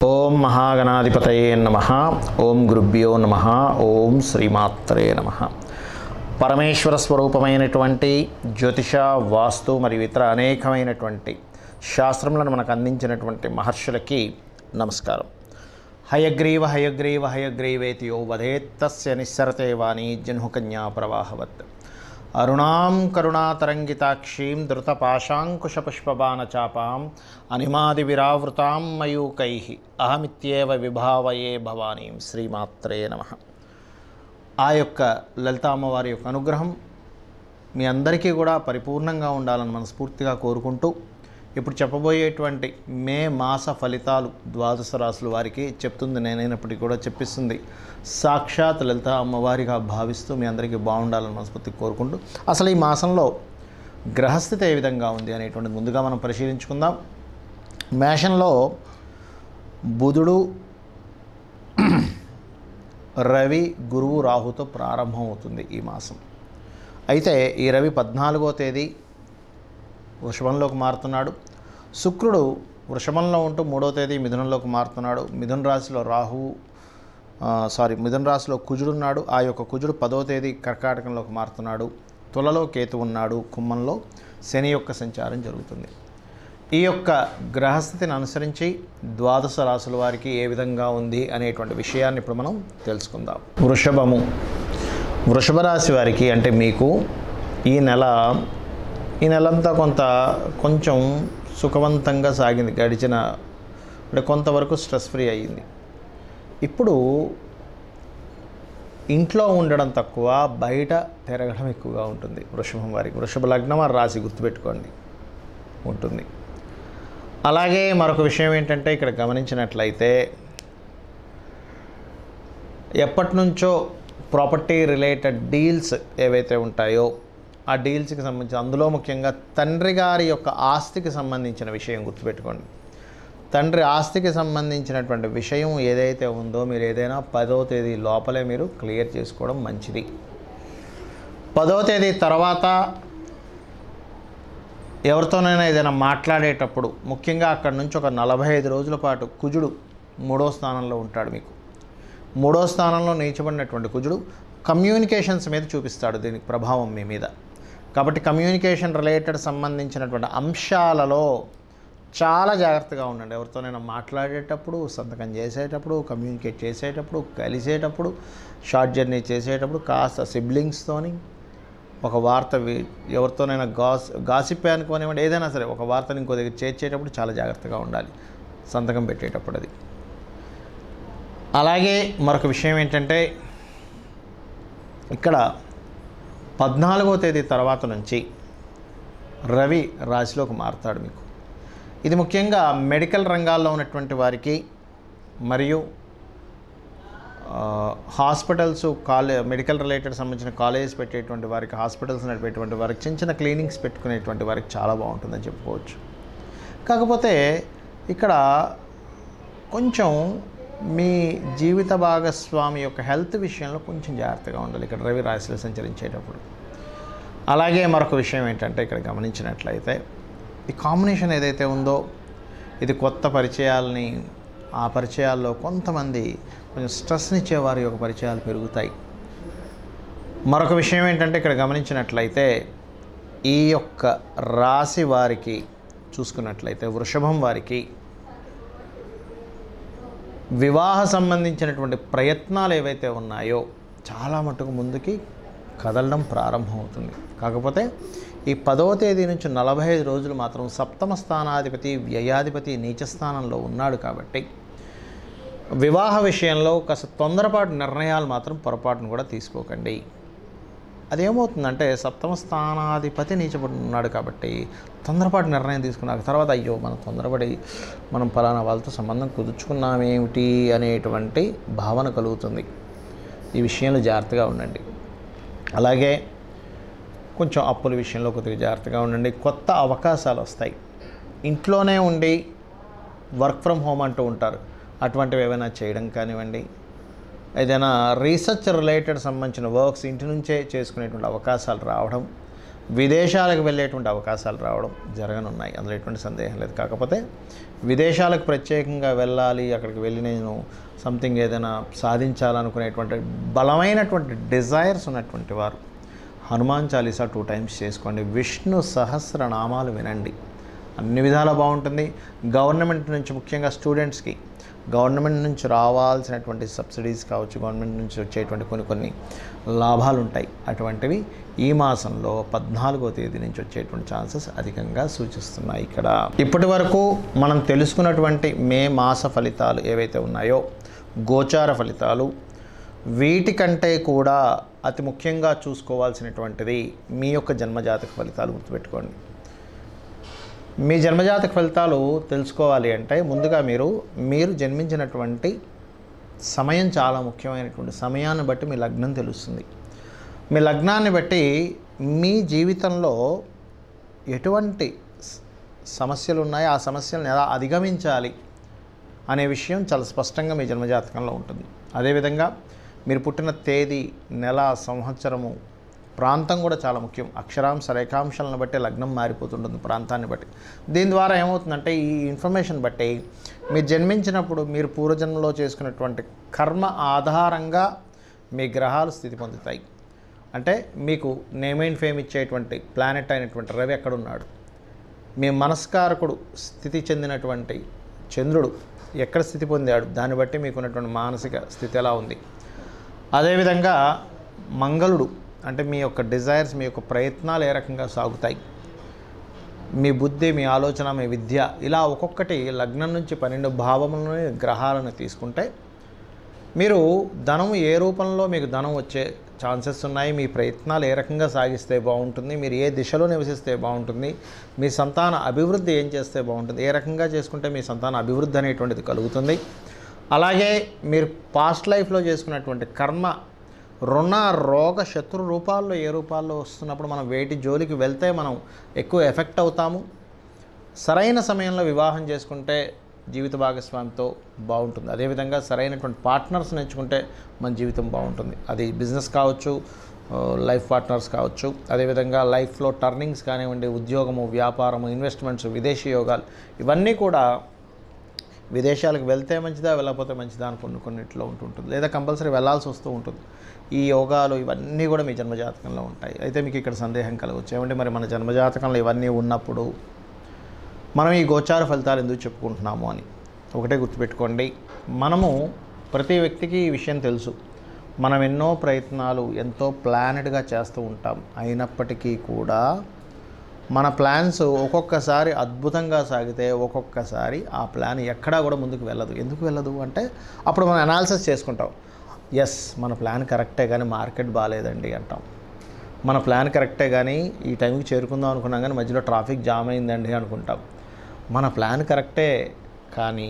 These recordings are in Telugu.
ఓం మహాగణాధిపతయే నమ ఓం గురుభ్యో నమ ఓం శ్రీమాత్రే నమ పరమేశ్వర స్వరూపమైనటువంటి జ్యోతిష వాస్తు మరియు ఇతర అనేకమైనటువంటి శాస్త్రములను మనకు అందించినటువంటి మహర్షులకి నమస్కారం హయగ్రీవ హయగ్రీవ హయగ్రీవేతి యో వధేత్తస్య నిస్సరతే వాణి జన్హుకన్యా ప్రవాహవత్ అరుణాం కరుణాతరంగితాక్షీం ధృతపాశాంకుశపుష్పబాణచాపాం అనిమాదివిరావృతాం మయూకై అహమిత్యేవ విభావయే భవానీం శ్రీమాత్రే నమ ఆ యొక్క లలిత అమ్మవారి యొక్క అనుగ్రహం మీ అందరికీ కూడా పరిపూర్ణంగా ఉండాలని మనస్ఫూర్తిగా కోరుకుంటూ ఇప్పుడు చెప్పబోయేటువంటి మే మాస ఫలితాలు ద్వాదశ రాశుల వారికి చెప్తుంది నేనైనప్పటికీ కూడా చెప్పిస్తుంది సాక్షాత్ లలిత అమ్మవారిగా భావిస్తూ మీ అందరికీ బాగుండాలని మనస్ఫూర్తిగా కోరుకుంటూ అసలు ఈ మాసంలో గ్రహస్థితి ఏ విధంగా ఉంది అనేటువంటిది ముందుగా మనం పరిశీలించుకుందాం మేషంలో బుధుడు రవి గురువు రాహుతో ప్రారంభమవుతుంది ఈ మాసం అయితే ఈ రవి పద్నాలుగో తేదీ వృషభంలోకి మారుతున్నాడు శుక్రుడు వృషభంలో ఉంటూ మూడో తేదీ మిథునంలోకి మారుతున్నాడు మిథున రాశిలో రాహువు ఆ, సారీ మిథున రాశిలో కుజుడు ఉన్నాడు ఆ యొక్క కుజుడు పదో తేదీ కర్కాటకంలోకి మారుతున్నాడు తులలో కేతు ఉన్నాడు కుంభంలో శని యొక్క సంచారం జరుగుతుంది ఈ యొక్క గ్రహస్థితిని అనుసరించి ద్వాదశ రాశుల వారికి ఏ విధంగా ఉంది అనేటువంటి విషయాన్ని ఇప్పుడు మనం తెలుసుకుందాం వృషభము వృషభ రాశి వారికి అంటే మీకు ఈ నెల ఈ నెలంతా కొంత కొంచెం సుఖవంతంగా సాగింది గడిచిన అంటే కొంతవరకు స్ట్రెస్ ఫ్రీ అయ్యింది ఇప్పుడు ఇంట్లో ఉండడం తక్కువ బయట తిరగడం ఎక్కువగా ఉంటుంది వృషభం వారికి వృషభ లగ్నం ఆ రాశి గుర్తుపెట్టుకోండి ఉంటుంది అలాగే మరొక విషయం ఏంటంటే ఇక్కడ గమనించినట్లయితే ఎప్పటి నుంచో ప్రాపర్టీ రిలేటెడ్ డీల్స్ ఏవైతే ఉంటాయో ఆ డీల్స్కి సంబంధించి అందులో ముఖ్యంగా తండ్రి గారి యొక్క ఆస్తికి సంబంధించిన విషయం గుర్తుపెట్టుకోండి తండ్రి ఆస్తికి సంబంధించినటువంటి విషయం ఏదైతే ఉందో మీరు ఏదైనా పదో తేదీ లోపలే మీరు క్లియర్ చేసుకోవడం మంచిది పదో తేదీ తర్వాత ఎవరితోనైనా ఏదైనా మాట్లాడేటప్పుడు ముఖ్యంగా అక్కడి నుంచి ఒక నలభై ఐదు రోజుల పాటు కుజుడు మూడో స్థానంలో ఉంటాడు మీకు మూడో స్థానంలో నీచబడినటువంటి కుజుడు కమ్యూనికేషన్స్ మీద చూపిస్తాడు దీనికి ప్రభావం మీ మీద కాబట్టి కమ్యూనికేషన్ రిలేటెడ్ సంబంధించినటువంటి అంశాలలో చాలా జాగ్రత్తగా ఉండండి ఎవరితోనైనా మాట్లాడేటప్పుడు సంతకం చేసేటప్పుడు కమ్యూనికేట్ చేసేటప్పుడు కలిసేటప్పుడు షార్ట్ జర్నీ చేసేటప్పుడు కాస్త సిబ్లింగ్స్తోని ఒక వార్త వి- ఎవరితోనైనా గాస్ గాసిప్ అనుకోనివ్వండి ఏదైనా సరే ఒక వార్తని ఇంకో దగ్గర చేర్చేటప్పుడు చాలా జాగ్రత్తగా ఉండాలి సంతకం పెట్టేటప్పుడు అది అలాగే మరొక విషయం ఏంటంటే ఇక్కడ పద్నాలుగో తేదీ తర్వాత నుంచి రవి రాశిలోకి మారుతాడు మీకు ఇది ముఖ్యంగా మెడికల్ రంగాల్లో ఉన్నటువంటి వారికి మరియు ఆ, హాస్పిటల్స్ కాలే మెడికల్ రిలేటెడ్ సంబంధించిన కాలేజెస్ పెట్టేటువంటి వారికి హాస్పిటల్స్ నడిపేటువంటి వారికి చిన్న చిన్న క్లినిక్స్ పెట్టుకునేటువంటి వారికి చాలా బాగుంటుందని చెప్పుకోవచ్చు కాకపోతే ఇక్కడ కొంచెం మీ జీవిత భాగస్వామి యొక్క హెల్త్ విషయంలో కొంచెం జాగ్రత్తగా ఉండాలి ఇక్కడ రవి రాశిలో సంచరించేటప్పుడు అలాగే మరొక విషయం ఏంటంటే ఇక్కడ గమనించినట్లయితే ఈ కాంబినేషన్ ఏదైతే ఉందో ఇది కొత్త పరిచయాలని ఆ పరిచయాల్లో కొంతమంది కొంచెం స్ట్రెస్నిచ్చే వారి యొక్క పరిచయాలు పెరుగుతాయి మరొక విషయం ఏంటంటే ఇక్కడ గమనించినట్లయితే ఈ యొక్క రాశి వారికి చూసుకున్నట్లయితే వృషభం వారికి వివాహ సంబంధించినటువంటి ప్రయత్నాలు ఏవైతే ఉన్నాయో చాలా మటుకు ముందుకి కదలడం ప్రారంభమవుతుంది కాకపోతే ఈ పదవ తేదీ నుంచి నలభై ఐదు రోజులు మాత్రం సప్తమ స్థానాధిపతి వ్యయాధిపతి నీచ స్థానంలో ఉన్నాడు కాబట్టి వివాహ విషయంలో కాస్త తొందరపాటు నిర్ణయాలు మాత్రం పొరపాటును కూడా తీసుకోకండి అదేమవుతుందంటే సప్తమ స్థానాధిపతి నీచబడి ఉన్నాడు కాబట్టి తొందరపాటు నిర్ణయం తీసుకున్నాక తర్వాత అయ్యో మనం తొందరపడి మనం ఫలానా వాళ్ళతో సంబంధం కుదుర్చుకున్నామేమిటి అనేటువంటి భావన కలుగుతుంది ఈ విషయంలో జాగ్రత్తగా ఉండండి అలాగే కొంచెం అప్పుల విషయంలో కొద్దిగా జాగ్రత్తగా ఉండండి కొత్త అవకాశాలు వస్తాయి ఇంట్లోనే ఉండి వర్క్ ఫ్రమ్ హోమ్ అంటూ ఉంటారు అటువంటివి ఏమైనా చేయడం కానివ్వండి ఏదైనా రీసెర్చ్ రిలేటెడ్ సంబంధించిన వర్క్స్ ఇంటి నుంచే చేసుకునేటువంటి అవకాశాలు రావడం విదేశాలకు వెళ్ళేటువంటి అవకాశాలు రావడం జరగనున్నాయి అందులో ఎటువంటి సందేహం లేదు కాకపోతే విదేశాలకు ప్రత్యేకంగా వెళ్ళాలి అక్కడికి వెళ్ళి నేను సంథింగ్ ఏదైనా సాధించాలనుకునేటువంటి బలమైనటువంటి డిజైర్స్ ఉన్నటువంటి వారు హనుమాన్ చాలీసా టూ టైమ్స్ చేసుకోండి విష్ణు సహస్రనామాలు వినండి అన్ని విధాలా బాగుంటుంది గవర్నమెంట్ నుంచి ముఖ్యంగా స్టూడెంట్స్కి గవర్నమెంట్ నుంచి రావాల్సినటువంటి సబ్సిడీస్ కావచ్చు గవర్నమెంట్ నుంచి వచ్చేటువంటి కొన్ని కొన్ని లాభాలు ఉంటాయి అటువంటివి ఈ మాసంలో పద్నాలుగో తేదీ నుంచి వచ్చేటువంటి ఛాన్సెస్ అధికంగా సూచిస్తున్నాయి ఇక్కడ ఇప్పటి వరకు మనం తెలుసుకున్నటువంటి మే మాస ఫలితాలు ఏవైతే ఉన్నాయో గోచార ఫలితాలు వీటికంటే కూడా అతి ముఖ్యంగా చూసుకోవాల్సినటువంటిది మీ యొక్క జన్మజాతక ఫలితాలు గుర్తుపెట్టుకోండి మీ జన్మజాతక ఫలితాలు తెలుసుకోవాలి అంటే ముందుగా మీరు మీరు జన్మించినటువంటి సమయం చాలా ముఖ్యమైనటువంటి సమయాన్ని బట్టి మీ లగ్నం తెలుస్తుంది మీ లగ్నాన్ని బట్టి మీ జీవితంలో ఎటువంటి స- సమస్యలు ఉన్నాయో ఆ సమస్యలను ఎలా అధిగమించాలి అనే విషయం చాలా స్పష్టంగా మీ జన్మజాతకంలో ఉంటుంది అదేవిధంగా మీరు పుట్టిన తేదీ నెల సంవత్సరము ప్రాంతం కూడా చాలా ముఖ్యం అక్షరాంశ రేఖాంశాలను బట్టి లగ్నం మారిపోతుంటుంది ప్రాంతాన్ని బట్టి దీని ద్వారా ఏమవుతుందంటే ఈ ఇన్ఫర్మేషన్ బట్టి మీరు జన్మించినప్పుడు మీరు పూర్వజన్మలో చేసుకున్నటువంటి కర్మ ఆధారంగా మీ గ్రహాలు స్థితి పొందుతాయి అంటే మీకు నేమ్ అండ్ ఫేమ్ ఇచ్చేటువంటి ప్లానెట్ అయినటువంటి రవి ఎక్కడున్నాడు మీ మనస్కారకుడు స్థితి చెందినటువంటి చంద్రుడు ఎక్కడ స్థితి పొందాడు దాన్ని బట్టి మీకున్నటువంటి మానసిక స్థితి ఎలా ఉంది అదేవిధంగా మంగళుడు అంటే మీ యొక్క డిజైర్స్ మీ యొక్క ప్రయత్నాలు ఏ రకంగా సాగుతాయి మీ బుద్ధి మీ ఆలోచన మీ విద్య ఇలా ఒక్కొక్కటి లగ్నం నుంచి పన్నెండు భావములను గ్రహాలను తీసుకుంటే మీరు ధనం ఏ రూపంలో మీకు ధనం వచ్చే ఛాన్సెస్ ఉన్నాయి మీ ప్రయత్నాలు ఏ రకంగా సాగిస్తే బాగుంటుంది మీరు ఏ దిశలో నివసిస్తే బాగుంటుంది మీ సంతాన అభివృద్ధి ఏం చేస్తే బాగుంటుంది ఏ రకంగా చేసుకుంటే మీ సంతాన అభివృద్ధి అనేటువంటిది కలుగుతుంది అలాగే మీరు పాస్ట్ లైఫ్లో చేసుకున్నటువంటి కర్మ రుణ రోగ శత్రు రూపాల్లో ఏ రూపాల్లో వస్తున్నప్పుడు మనం వేటి జోలికి వెళ్తే మనం ఎక్కువ ఎఫెక్ట్ అవుతాము సరైన సమయంలో వివాహం చేసుకుంటే జీవిత భాగస్వామితో బాగుంటుంది అదేవిధంగా సరైనటువంటి పార్ట్నర్స్ని ఎంచుకుంటే మన జీవితం బాగుంటుంది అది బిజినెస్ కావచ్చు ఆ, లైఫ్ పార్ట్నర్స్ కావచ్చు అదేవిధంగా లైఫ్లో టర్నింగ్స్ కానివ్వండి ఉద్యోగము వ్యాపారము ఇన్వెస్ట్మెంట్స్ విదేశీ యోగాలు ఇవన్నీ కూడా విదేశాలకు వెళ్తే మంచిదా వెళ్ళకపోతే మంచిదా అని కొన్ని కొన్నిట్లో ఉంటుంటుంది లేదా కంపల్సరీ వెళ్ళాల్సి వస్తూ ఉంటుంది ఈ యోగాలు ఇవన్నీ కూడా మీ జన్మజాతకంలో ఉంటాయి అయితే మీకు ఇక్కడ సందేహం కలగవచ్చు ఏమంటే మరి మన జన్మజాతకంలో ఇవన్నీ ఉన్నప్పుడు మనం ఈ గోచార ఫలితాలు ఎందుకు చెప్పుకుంటున్నాము అని ఒకటే గుర్తుపెట్టుకోండి మనము ప్రతి వ్యక్తికి ఈ విషయం తెలుసు మనం ఎన్నో ప్రయత్నాలు ఎంతో ప్లానెడ్గా చేస్తూ ఉంటాం అయినప్పటికీ కూడా మన ప్లాన్స్ ఒక్కొక్కసారి అద్భుతంగా సాగితే ఒక్కొక్కసారి ఆ ప్లాన్ ఎక్కడా కూడా ముందుకు వెళ్ళదు ఎందుకు వెళ్ళదు అంటే అప్పుడు మనం అనాలిసిస్ చేసుకుంటాం ఎస్ మన ప్లాన్ కరెక్టే కానీ మార్కెట్ బాగాలేదండి అంటాం మన ప్లాన్ కరెక్టే కానీ ఈ టైంకి చేరుకుందాం అనుకున్నాం కానీ మధ్యలో ట్రాఫిక్ జామ్ అయిందండి అనుకుంటాం మన ప్లాన్ కరెక్టే కానీ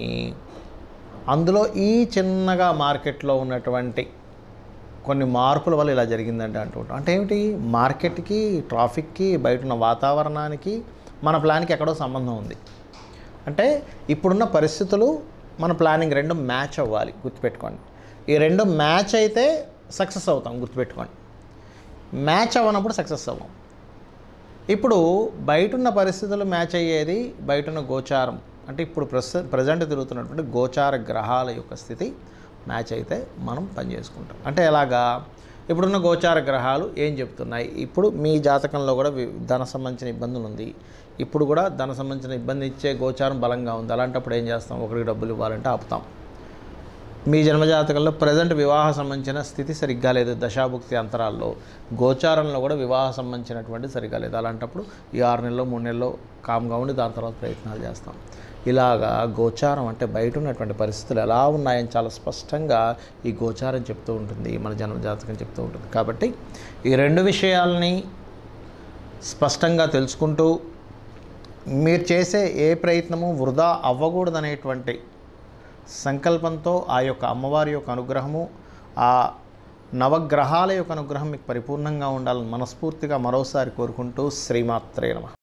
అందులో ఈ చిన్నగా మార్కెట్లో ఉన్నటువంటి కొన్ని మార్పుల వల్ల ఇలా జరిగిందండి అంటుంటాం అంటే ఏమిటి మార్కెట్కి ట్రాఫిక్కి బయట ఉన్న వాతావరణానికి మన ప్లాన్కి ఎక్కడో సంబంధం ఉంది అంటే ఇప్పుడున్న పరిస్థితులు మన ప్లానింగ్ రెండు మ్యాచ్ అవ్వాలి గుర్తుపెట్టుకోండి ఈ రెండు మ్యాచ్ అయితే సక్సెస్ అవుతాం గుర్తుపెట్టుకోండి మ్యాచ్ అవ్వనప్పుడు సక్సెస్ అవ్వం ఇప్పుడు బయటున్న పరిస్థితులు మ్యాచ్ అయ్యేది బయటున్న గోచారం అంటే ఇప్పుడు ప్రస్తుత ప్రజెంట్ తిరుగుతున్నటువంటి గోచార గ్రహాల యొక్క స్థితి మ్యాచ్ అయితే మనం పనిచేసుకుంటాం అంటే ఎలాగా ఇప్పుడున్న గోచార గ్రహాలు ఏం చెప్తున్నాయి ఇప్పుడు మీ జాతకంలో కూడా వి- ధన సంబంధించిన ఇబ్బందులు ఉంది ఇప్పుడు కూడా ధన సంబంధించిన ఇబ్బంది ఇచ్చే గోచారం బలంగా ఉంది అలాంటప్పుడు ఏం చేస్తాం ఒకరికి డబ్బులు ఇవ్వాలంటే ఆపుతాం మీ జన్మజాతకంలో ప్రజెంట్ వివాహ సంబంధించిన స్థితి సరిగ్గా లేదు దశాభుక్తి అంతరాల్లో గోచారంలో కూడా వివాహ సంబంధించినటువంటి సరిగ్గా లేదు అలాంటప్పుడు ఈ ఆరు నెలలో మూడు నెలల్లో కామ్గా ఉండి దాని తర్వాత ప్రయత్నాలు చేస్తాం ఇలాగా గోచారం అంటే బయట ఉన్నటువంటి పరిస్థితులు ఎలా ఉన్నాయని చాలా స్పష్టంగా ఈ గోచారం చెప్తూ ఉంటుంది మన జన్మజాతకం చెప్తూ ఉంటుంది కాబట్టి ఈ రెండు విషయాల్ని స్పష్టంగా తెలుసుకుంటూ మీరు చేసే ఏ ప్రయత్నము వృధా అవ్వకూడదనేటువంటి సంకల్పంతో ఆ యొక్క అమ్మవారి యొక్క అనుగ్రహము ఆ నవగ్రహాల యొక్క అనుగ్రహం మీకు పరిపూర్ణంగా ఉండాలని మనస్ఫూర్తిగా మరోసారి కోరుకుంటూ శ్రీమాత్రే నమ